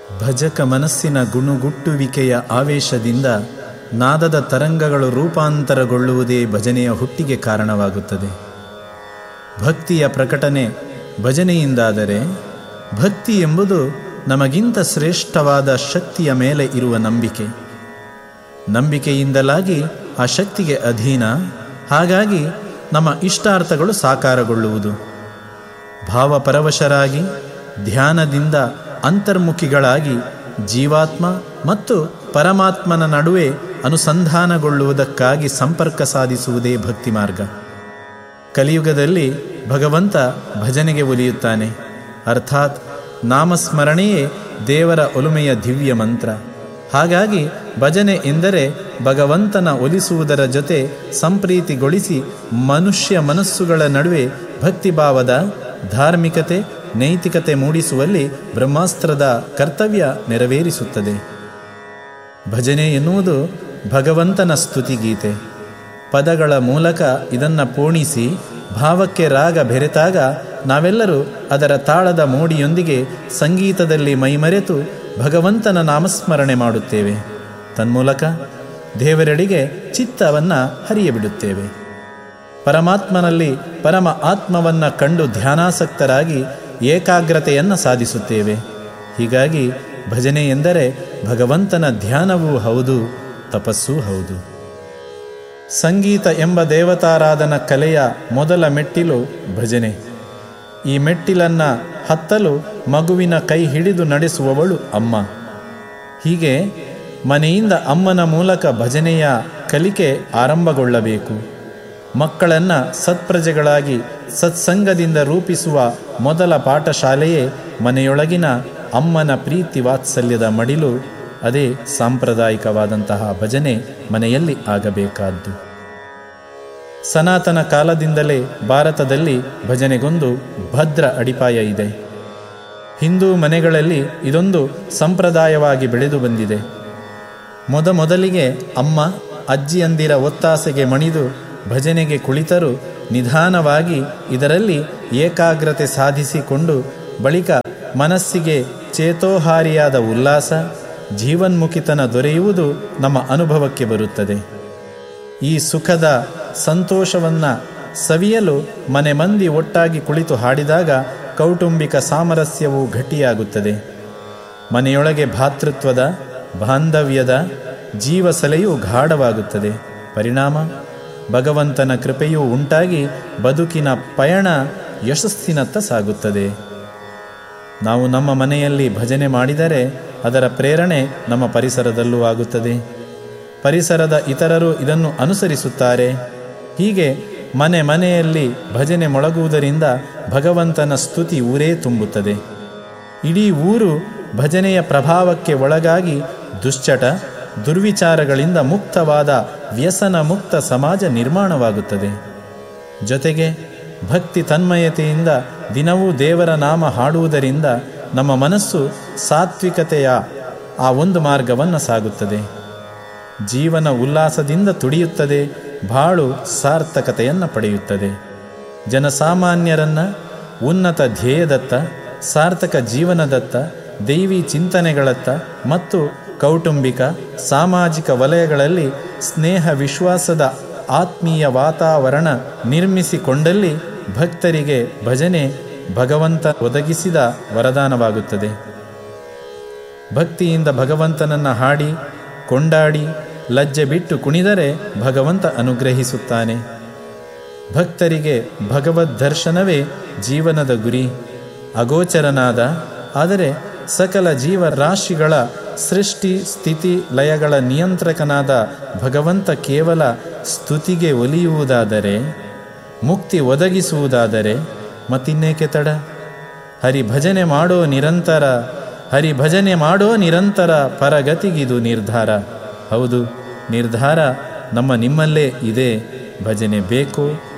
ಭಜಕ ಮನಸ್ಸಿನ ಗುಣುಗುಟ್ಟುವಿಕೆಯ ಆವೇಶದಿಂದ ನಾದದ ತರಂಗಗಳು ರೂಪಾಂತರಗೊಳ್ಳುವುದೇ ಭಜನೆಯ ಹುಟ್ಟಿಗೆ ಕಾರಣವಾಗುತ್ತದೆ ಭಕ್ತಿಯ ಪ್ರಕಟನೆ ಭಜನೆಯಿಂದಾದರೆ ಭಕ್ತಿ ಎಂಬುದು ನಮಗಿಂತ ಶ್ರೇಷ್ಠವಾದ ಶಕ್ತಿಯ ಮೇಲೆ ಇರುವ ನಂಬಿಕೆ ನಂಬಿಕೆಯಿಂದಲಾಗಿ ಆ ಶಕ್ತಿಗೆ ಅಧೀನ ಹಾಗಾಗಿ ನಮ್ಮ ಇಷ್ಟಾರ್ಥಗಳು ಸಾಕಾರಗೊಳ್ಳುವುದು ಭಾವಪರವಶರಾಗಿ ಧ್ಯಾನದಿಂದ ಅಂತರ್ಮುಖಿಗಳಾಗಿ ಜೀವಾತ್ಮ ಮತ್ತು ಪರಮಾತ್ಮನ ನಡುವೆ ಅನುಸಂಧಾನಗೊಳ್ಳುವುದಕ್ಕಾಗಿ ಸಂಪರ್ಕ ಸಾಧಿಸುವುದೇ ಭಕ್ತಿ ಮಾರ್ಗ ಕಲಿಯುಗದಲ್ಲಿ ಭಗವಂತ ಭಜನೆಗೆ ಒಲಿಯುತ್ತಾನೆ ಅರ್ಥಾತ್ ನಾಮಸ್ಮರಣೆಯೇ ದೇವರ ಒಲುಮೆಯ ದಿವ್ಯ ಮಂತ್ರ ಹಾಗಾಗಿ ಭಜನೆ ಎಂದರೆ ಭಗವಂತನ ಒಲಿಸುವುದರ ಜೊತೆ ಸಂಪ್ರೀತಿಗೊಳಿಸಿ ಮನುಷ್ಯ ಮನಸ್ಸುಗಳ ನಡುವೆ ಭಕ್ತಿಭಾವದ ಧಾರ್ಮಿಕತೆ ನೈತಿಕತೆ ಮೂಡಿಸುವಲ್ಲಿ ಬ್ರಹ್ಮಾಸ್ತ್ರದ ಕರ್ತವ್ಯ ನೆರವೇರಿಸುತ್ತದೆ ಭಜನೆ ಎನ್ನುವುದು ಭಗವಂತನ ಸ್ತುತಿಗೀತೆ ಪದಗಳ ಮೂಲಕ ಇದನ್ನು ಪೋಣಿಸಿ ಭಾವಕ್ಕೆ ರಾಗ ಬೆರೆತಾಗ ನಾವೆಲ್ಲರೂ ಅದರ ತಾಳದ ಮೋಡಿಯೊಂದಿಗೆ ಸಂಗೀತದಲ್ಲಿ ಮೈಮರೆತು ಭಗವಂತನ ನಾಮಸ್ಮರಣೆ ಮಾಡುತ್ತೇವೆ ತನ್ಮೂಲಕ ದೇವರೆಡೆಗೆ ಚಿತ್ತವನ್ನು ಹರಿಯಬಿಡುತ್ತೇವೆ ಪರಮಾತ್ಮನಲ್ಲಿ ಪರಮ ಆತ್ಮವನ್ನು ಕಂಡು ಧ್ಯಾನಾಸಕ್ತರಾಗಿ ಏಕಾಗ್ರತೆಯನ್ನು ಸಾಧಿಸುತ್ತೇವೆ ಹೀಗಾಗಿ ಭಜನೆ ಎಂದರೆ ಭಗವಂತನ ಧ್ಯಾನವೂ ಹೌದು ತಪಸ್ಸೂ ಹೌದು ಸಂಗೀತ ಎಂಬ ದೇವತಾರಾಧನ ಕಲೆಯ ಮೊದಲ ಮೆಟ್ಟಿಲು ಭಜನೆ ಈ ಮೆಟ್ಟಿಲನ್ನು ಹತ್ತಲು ಮಗುವಿನ ಕೈ ಹಿಡಿದು ನಡೆಸುವವಳು ಅಮ್ಮ ಹೀಗೆ ಮನೆಯಿಂದ ಅಮ್ಮನ ಮೂಲಕ ಭಜನೆಯ ಕಲಿಕೆ ಆರಂಭಗೊಳ್ಳಬೇಕು ಮಕ್ಕಳನ್ನು ಸತ್ಪ್ರಜೆಗಳಾಗಿ ಸತ್ಸಂಗದಿಂದ ರೂಪಿಸುವ ಮೊದಲ ಪಾಠಶಾಲೆಯೇ ಮನೆಯೊಳಗಿನ ಅಮ್ಮನ ಪ್ರೀತಿ ವಾತ್ಸಲ್ಯದ ಮಡಿಲು ಅದೇ ಸಾಂಪ್ರದಾಯಿಕವಾದಂತಹ ಭಜನೆ ಮನೆಯಲ್ಲಿ ಆಗಬೇಕಾದ್ದು ಸನಾತನ ಕಾಲದಿಂದಲೇ ಭಾರತದಲ್ಲಿ ಭಜನೆಗೊಂದು ಭದ್ರ ಅಡಿಪಾಯ ಇದೆ ಹಿಂದೂ ಮನೆಗಳಲ್ಲಿ ಇದೊಂದು ಸಂಪ್ರದಾಯವಾಗಿ ಬೆಳೆದು ಬಂದಿದೆ ಮೊದಮೊದಲಿಗೆ ಅಮ್ಮ ಅಜ್ಜಿಯಂದಿರ ಒತ್ತಾಸೆಗೆ ಮಣಿದು ಭಜನೆಗೆ ಕುಳಿತರು ನಿಧಾನವಾಗಿ ಇದರಲ್ಲಿ ಏಕಾಗ್ರತೆ ಸಾಧಿಸಿಕೊಂಡು ಬಳಿಕ ಮನಸ್ಸಿಗೆ ಚೇತೋಹಾರಿಯಾದ ಉಲ್ಲಾಸ ಜೀವನ್ಮುಖಿತನ ದೊರೆಯುವುದು ನಮ್ಮ ಅನುಭವಕ್ಕೆ ಬರುತ್ತದೆ ಈ ಸುಖದ ಸಂತೋಷವನ್ನು ಸವಿಯಲು ಮನೆ ಮಂದಿ ಒಟ್ಟಾಗಿ ಕುಳಿತು ಹಾಡಿದಾಗ ಕೌಟುಂಬಿಕ ಸಾಮರಸ್ಯವು ಗಟ್ಟಿಯಾಗುತ್ತದೆ ಮನೆಯೊಳಗೆ ಭಾತೃತ್ವದ ಬಾಂಧವ್ಯದ ಜೀವಸಲೆಯು ಗಾಢವಾಗುತ್ತದೆ ಪರಿಣಾಮ ಭಗವಂತನ ಕೃಪೆಯೂ ಉಂಟಾಗಿ ಬದುಕಿನ ಪಯಣ ಯಶಸ್ಸಿನತ್ತ ಸಾಗುತ್ತದೆ ನಾವು ನಮ್ಮ ಮನೆಯಲ್ಲಿ ಭಜನೆ ಮಾಡಿದರೆ ಅದರ ಪ್ರೇರಣೆ ನಮ್ಮ ಪರಿಸರದಲ್ಲೂ ಆಗುತ್ತದೆ ಪರಿಸರದ ಇತರರು ಇದನ್ನು ಅನುಸರಿಸುತ್ತಾರೆ ಹೀಗೆ ಮನೆ ಮನೆಯಲ್ಲಿ ಭಜನೆ ಮೊಳಗುವುದರಿಂದ ಭಗವಂತನ ಸ್ತುತಿ ಊರೇ ತುಂಬುತ್ತದೆ ಇಡೀ ಊರು ಭಜನೆಯ ಪ್ರಭಾವಕ್ಕೆ ಒಳಗಾಗಿ ದುಶ್ಚಟ ದುರ್ವಿಚಾರಗಳಿಂದ ಮುಕ್ತವಾದ ವ್ಯಸನ ಮುಕ್ತ ಸಮಾಜ ನಿರ್ಮಾಣವಾಗುತ್ತದೆ ಜೊತೆಗೆ ಭಕ್ತಿ ತನ್ಮಯತೆಯಿಂದ ದಿನವೂ ದೇವರ ನಾಮ ಹಾಡುವುದರಿಂದ ನಮ್ಮ ಮನಸ್ಸು ಸಾತ್ವಿಕತೆಯ ಆ ಒಂದು ಮಾರ್ಗವನ್ನು ಸಾಗುತ್ತದೆ ಜೀವನ ಉಲ್ಲಾಸದಿಂದ ತುಡಿಯುತ್ತದೆ ಬಾಳು ಸಾರ್ಥಕತೆಯನ್ನು ಪಡೆಯುತ್ತದೆ ಜನಸಾಮಾನ್ಯರನ್ನು ಉನ್ನತ ಧ್ಯೇಯದತ್ತ ಸಾರ್ಥಕ ಜೀವನದತ್ತ ದೈವಿ ಚಿಂತನೆಗಳತ್ತ ಮತ್ತು ಕೌಟುಂಬಿಕ ಸಾಮಾಜಿಕ ವಲಯಗಳಲ್ಲಿ ಸ್ನೇಹ ವಿಶ್ವಾಸದ ಆತ್ಮೀಯ ವಾತಾವರಣ ನಿರ್ಮಿಸಿಕೊಂಡಲ್ಲಿ ಭಕ್ತರಿಗೆ ಭಜನೆ ಭಗವಂತ ಒದಗಿಸಿದ ವರದಾನವಾಗುತ್ತದೆ ಭಕ್ತಿಯಿಂದ ಭಗವಂತನನ್ನು ಹಾಡಿ ಕೊಂಡಾಡಿ ಲಜ್ಜೆ ಬಿಟ್ಟು ಕುಣಿದರೆ ಭಗವಂತ ಅನುಗ್ರಹಿಸುತ್ತಾನೆ ಭಕ್ತರಿಗೆ ಭಗವದ್ ದರ್ಶನವೇ ಜೀವನದ ಗುರಿ ಅಗೋಚರನಾದ ಆದರೆ ಸಕಲ ಜೀವರಾಶಿಗಳ ಸೃಷ್ಟಿ ಸ್ಥಿತಿ ಲಯಗಳ ನಿಯಂತ್ರಕನಾದ ಭಗವಂತ ಕೇವಲ ಸ್ತುತಿಗೆ ಒಲಿಯುವುದಾದರೆ ಮುಕ್ತಿ ಒದಗಿಸುವುದಾದರೆ ಮತ್ತಿನ್ನೇಕೆ ತಡ ಹರಿಭಜನೆ ಮಾಡೋ ನಿರಂತರ ಹರಿಭಜನೆ ಮಾಡೋ ನಿರಂತರ ಪರಗತಿಗಿದು ನಿರ್ಧಾರ ಹೌದು ನಿರ್ಧಾರ ನಮ್ಮ ನಿಮ್ಮಲ್ಲೇ ಇದೆ ಭಜನೆ ಬೇಕು